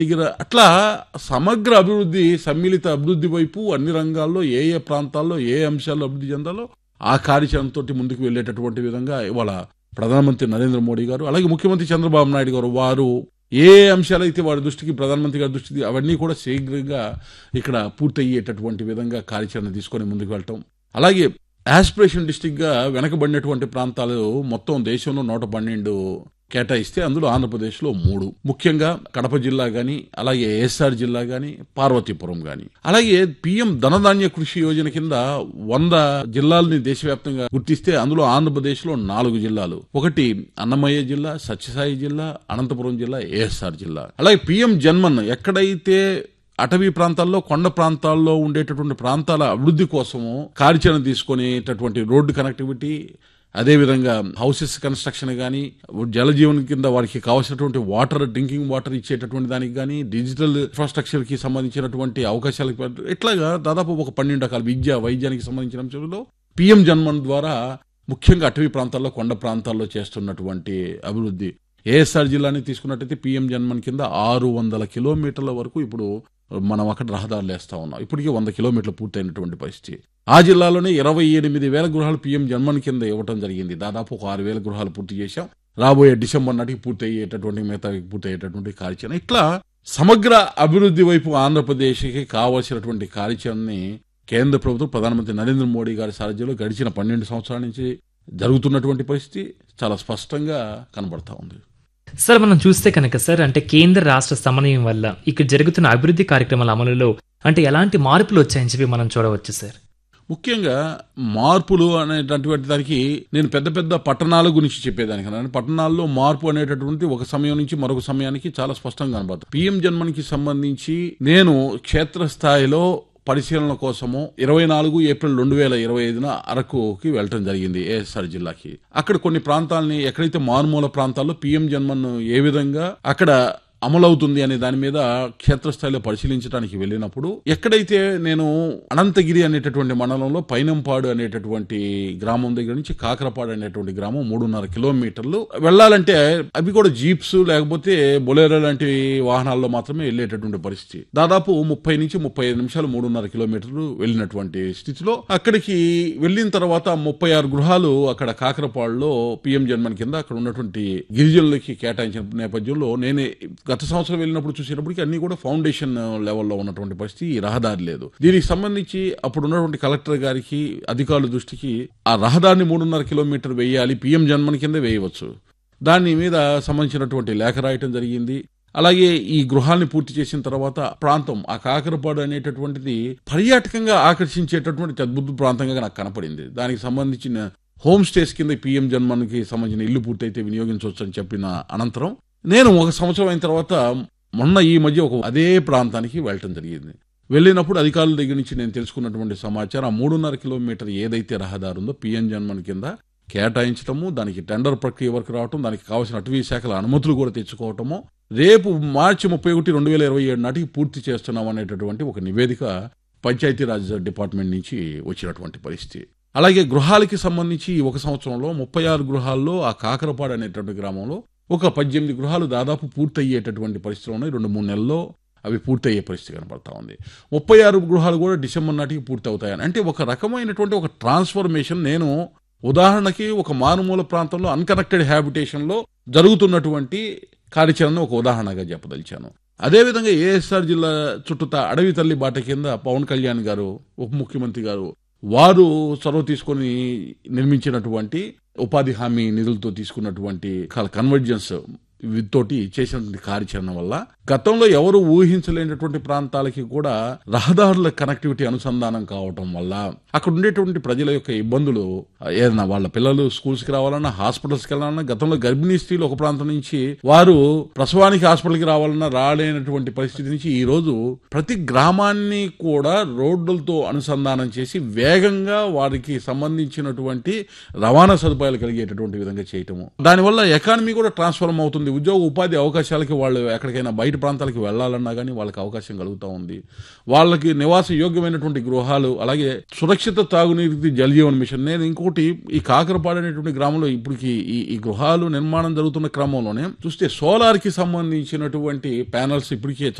దగ్గర అట్లా సమగ్ర అభివృద్ధి సమ్మిళిత అభివృద్ధి వైపు అన్ని రంగాల్లో ఏ ఏ ప్రాంతాల్లో ఏ అంశాల్లో అభివృద్ధి చెందాలో ఆ కార్యాచరణతో ముందుకు వెళ్ళేటటువంటి విధంగా ఇవాళ ప్రధానమంత్రి నరేంద్ర మోడీ గారు అలాగే ముఖ్యమంత్రి చంద్రబాబు నాయుడు గారు వారు ఏ అంశాలైతే వారి దృష్టికి ప్రధానమంత్రి గారి దృష్టికి అవన్నీ కూడా శీఘ్రంగా ఇక్కడ పూర్తయ్యేటటువంటి విధంగా కార్యాచరణ తీసుకొని ముందుకు వెళ్ళటం అలాగే ఆస్పిరేషన్ డిస్టిక్ గా వెనకబడినటువంటి ప్రాంతాలు మొత్తం దేశంలో నూట పన్నెండు కేటాయిస్తే అందులో ఆంధ్రప్రదేశ్లో మూడు ముఖ్యంగా కడప జిల్లా గాని అలాగే ఏఎస్ఆర్ జిల్లా గాని పార్వతీపురం గాని అలాగే పిఎం ధనధాన్య కృషి యోజన కింద వంద జిల్లాలని దేశవ్యాప్తంగా గుర్తిస్తే అందులో ఆంధ్రప్రదేశ్లో నాలుగు జిల్లాలు ఒకటి అన్నమయ్య జిల్లా సత్యసాయి జిల్లా అనంతపురం జిల్లా ఏఎస్ఆర్ జిల్లా అలాగే పిఎం జన్మన్ ఎక్కడైతే అటవీ ప్రాంతాల్లో కొండ ప్రాంతాల్లో ఉండేటటువంటి ప్రాంతాల అభివృద్ధి కోసము కార్యాచరణ తీసుకునేటటువంటి రోడ్డు కనెక్టివిటీ అదేవిధంగా హౌసెస్ కన్స్ట్రక్షన్ కానీ జలజీవన్ కింద వారికి కావాల్సినటువంటి వాటర్ డ్రింకింగ్ వాటర్ ఇచ్చేటటువంటి దానికి కానీ డిజిటల్ ఇన్ఫ్రాస్ట్రక్చర్ కి సంబంధించినటువంటి అవకాశాలకు ఇట్లాగా దాదాపు ఒక పన్నెండు రకాల విద్య వైద్యానికి సంబంధించిన అంశంలో పిఎం జన్మన్ ద్వారా ముఖ్యంగా అటవీ ప్రాంతాల్లో కొండ ప్రాంతాల్లో చేస్తున్నటువంటి అభివృద్ధి ఏఎస్ఆర్ జిల్లాని తీసుకున్నట్టయితే పిఎం జన్మన్ కింద ఆరు వందల కిలోమీటర్ల వరకు ఇప్పుడు మనం అక్కడ రహదారులు వేస్తా ఉన్నాం ఇప్పటికీ వంద కిలోమీటర్లు పూర్తయినటువంటి పరిస్థితి ఆ జిల్లాలోనే ఇరవై ఎనిమిది వేల గృహాలు పిఎం జన్మన్ కింద ఇవ్వటం జరిగింది దాదాపు ఒక ఆరు వేల గృహాలు పూర్తి చేశాం రాబోయే డిసెంబర్ నాటికి పూర్తి అయ్యేటటువంటి మిగతా పూర్తి అయ్యేటటువంటి కార్యాచరణ ఇట్లా సమగ్ర అభివృద్ధి వైపు ఆంధ్రప్రదేశ్కి కావలసినటువంటి కార్యాచరణని కేంద్ర ప్రభుత్వం ప్రధానమంత్రి నరేంద్ర మోడీ గారి సారథ్యంలో గడిచిన పన్నెండు సంవత్సరాల నుంచి జరుగుతున్నటువంటి పరిస్థితి చాలా స్పష్టంగా కనబడతా ఉంది సార్ మనం చూస్తే కనుక సార్ అంటే కేంద్ర రాష్ట్ర సమన్వయం వల్ల ఇక్కడ జరుగుతున్న అభివృద్ధి కార్యక్రమాల అమలులో అంటే ఎలాంటి మార్పులు వచ్చాయని చెప్పి మనం చూడవచ్చు సార్ ముఖ్యంగా మార్పులు అనేటటువంటి దానికి నేను పెద్ద పెద్ద పట్టణాల గురించి చెప్పేదానికన్నా పట్టణాల్లో మార్పు అనేటటువంటి ఒక సమయం నుంచి మరొక సమయానికి చాలా స్పష్టంగా కనబడుతుంది పిఎం జన్మన్కి సంబంధించి నేను క్షేత్రస్థాయిలో పరిశీలన కోసము ఇరవై నాలుగు ఏప్రిల్ రెండు వేల ఇరవై ఐదున అరకుకి వెళ్ళటం జరిగింది ఏఎస్ఆర్ జిల్లాకి అక్కడ కొన్ని ప్రాంతాలని ఎక్కడైతే మారుమూల ప్రాంతాల్లో పిఎం జన్మన్ ఏ విధంగా అక్కడ అమలవుతుంది అనే దాని మీద క్షేత్రస్థాయిలో పరిశీలించడానికి వెళ్ళినప్పుడు ఎక్కడైతే నేను అనంతగిరి అనేటటువంటి మండలంలో పైనంపాడు అనేటటువంటి గ్రామం దగ్గర నుంచి కాకరపాడు అనేటువంటి గ్రామం మూడున్నర కిలోమీటర్లు వెళ్ళాలంటే అవి కూడా జీప్స్ లేకపోతే బొలేరో లాంటి వాహనాల్లో మాత్రమే వెళ్ళేటటువంటి పరిస్థితి దాదాపు ముప్పై నుంచి ముప్పై ఐదు నిమిషాలు మూడున్నర కిలోమీటర్లు వెళ్ళినటువంటి స్థితిలో అక్కడికి వెళ్ళిన తర్వాత ముప్పై ఆరు గృహాలు అక్కడ కాకరపాడులో పిఎం జన్మన్ కింద అక్కడ ఉన్నటువంటి గిరిజనులకి కేటాయించిన నేపథ్యంలో నేనే గత సంవత్సరం వెళ్ళినప్పుడు చూసేటప్పటికి అన్ని కూడా ఫౌండేషన్ లెవెల్లో ఉన్నటువంటి పరిస్థితి ఈ రహదారి లేదు దీనికి సంబంధించి అప్పుడు ఉన్నటువంటి కలెక్టర్ గారికి అధికారుల దృష్టికి ఆ రహదారిని మూడున్నర కిలోమీటర్ వేయాలి పిఎం జన్మన్ కింద వేయవచ్చు దాని మీద సంబంధించినటువంటి లేఖ రాయటం జరిగింది అలాగే ఈ గృహాల్ని పూర్తి చేసిన తర్వాత ప్రాంతం ఆ కాకరపాడు అనేటటువంటిది పర్యాటకంగా ఆకర్షించేటటువంటి అద్భుత ప్రాంతంగా నాకు కనపడింది దానికి సంబంధించిన హోమ్ స్టేస్ కింద పిఎం జన్మన్కి సంబంధించిన ఇల్లు పూర్తయితే వినియోగించవచ్చు అని చెప్పిన అనంతరం నేను ఒక సంవత్సరం అయిన తర్వాత మొన్న ఈ మధ్య ఒక అదే ప్రాంతానికి వెళ్ళటం జరిగింది వెళ్ళినప్పుడు అధికారుల దగ్గర నుంచి నేను తెలుసుకున్నటువంటి సమాచారం ఆ మూడున్నర కిలోమీటర్ ఏదైతే రహదారి ఉందో పిఎం జన్మన్ కింద కేటాయించడము దానికి టెండర్ ప్రక్రియ వరకు రావటం దానికి కావాల్సిన అటవీ శాఖల అనుమతులు కూడా తెచ్చుకోవటము రేపు మార్చి ముప్పై ఒకటి రెండు వేల ఇరవై ఏడు నాటికి పూర్తి చేస్తున్నాం అనేటటువంటి ఒక నివేదిక పంచాయతీరాజ్ డిపార్ట్మెంట్ నుంచి వచ్చినటువంటి పరిస్థితి అలాగే గృహాలకి సంబంధించి ఈ ఒక సంవత్సరంలో ముప్పై ఆరు గృహాల్లో ఆ కాకరపాడు అనేటువంటి గ్రామంలో ఒక పద్దెనిమిది గృహాలు దాదాపు పూర్తయ్యేటటువంటి పరిస్థితులు ఉన్నాయి రెండు మూడు నెలల్లో అవి పూర్తయ్యే పరిస్థితి కనబడతా ఉంది ముప్పై ఆరు గృహాలు కూడా డిసెంబర్ నాటికి పూర్తి అవుతాయని అంటే ఒక రకమైనటువంటి ఒక ట్రాన్స్ఫర్మేషన్ నేను ఉదాహరణకి ఒక మారుమూల ప్రాంతంలో అన్కనెక్టెడ్ హ్యాబిటేషన్లో జరుగుతున్నటువంటి కార్యాచరణ ఒక ఉదాహరణగా చెప్పదలిచాను అదేవిధంగా ఏఎస్ఆర్ జిల్లా చుట్టూతా అడవి తల్లి బాట కింద పవన్ కళ్యాణ్ గారు ఉప ముఖ్యమంత్రి గారు వారు చొరవ తీసుకొని నిర్మించినటువంటి ఉపాధి హామీ నిధులతో తీసుకున్నటువంటి కన్వర్జెన్స్ తోటి చేసినటువంటి కార్యాచరణ వల్ల గతంలో ఎవరు ఊహించలేనటువంటి ప్రాంతాలకి కూడా రహదారుల కనెక్టివిటీ అనుసంధానం కావటం వల్ల అక్కడ ఉండేటువంటి ప్రజల యొక్క ఇబ్బందులు ఏదైనా వాళ్ళ పిల్లలు స్కూల్స్ కి రావాలన్నా హాస్పిటల్స్ కి వెళ్ళాలన్నా గతంలో గర్భిణీ స్త్రీలు ఒక ప్రాంతం నుంచి వారు ప్రసవానికి హాస్పిటల్కి రావాలన్నా రాలేనటువంటి పరిస్థితి నుంచి ఈ రోజు ప్రతి గ్రామాన్ని కూడా రోడ్లతో అనుసంధానం చేసి వేగంగా వారికి సంబంధించినటువంటి రవాణా సదుపాయాలు కలిగేటటువంటి విధంగా చేయటము దానివల్ల ఎకానమీ కూడా ట్రాన్స్ఫార్మ్ అవుతుంది ఉంది ఉద్యోగ ఉపాధి అవకాశాలకి వాళ్ళు ఎక్కడికైనా బయట ప్రాంతాలకు వెళ్ళాలన్నా కానీ వాళ్ళకి అవకాశం కలుగుతూ ఉంది వాళ్ళకి నివాస యోగ్యమైనటువంటి గృహాలు అలాగే సురక్షిత తాగునీటి జలజీవన్ మిషన్ నేను ఇంకోటి ఈ కాకరపాడు అనేటువంటి గ్రామంలో ఇప్పటికి ఈ ఈ గృహాలు నిర్మాణం జరుగుతున్న క్రమంలోనే చూస్తే సోలార్ కి సంబంధించినటువంటి ప్యానల్స్ ఇప్పటికే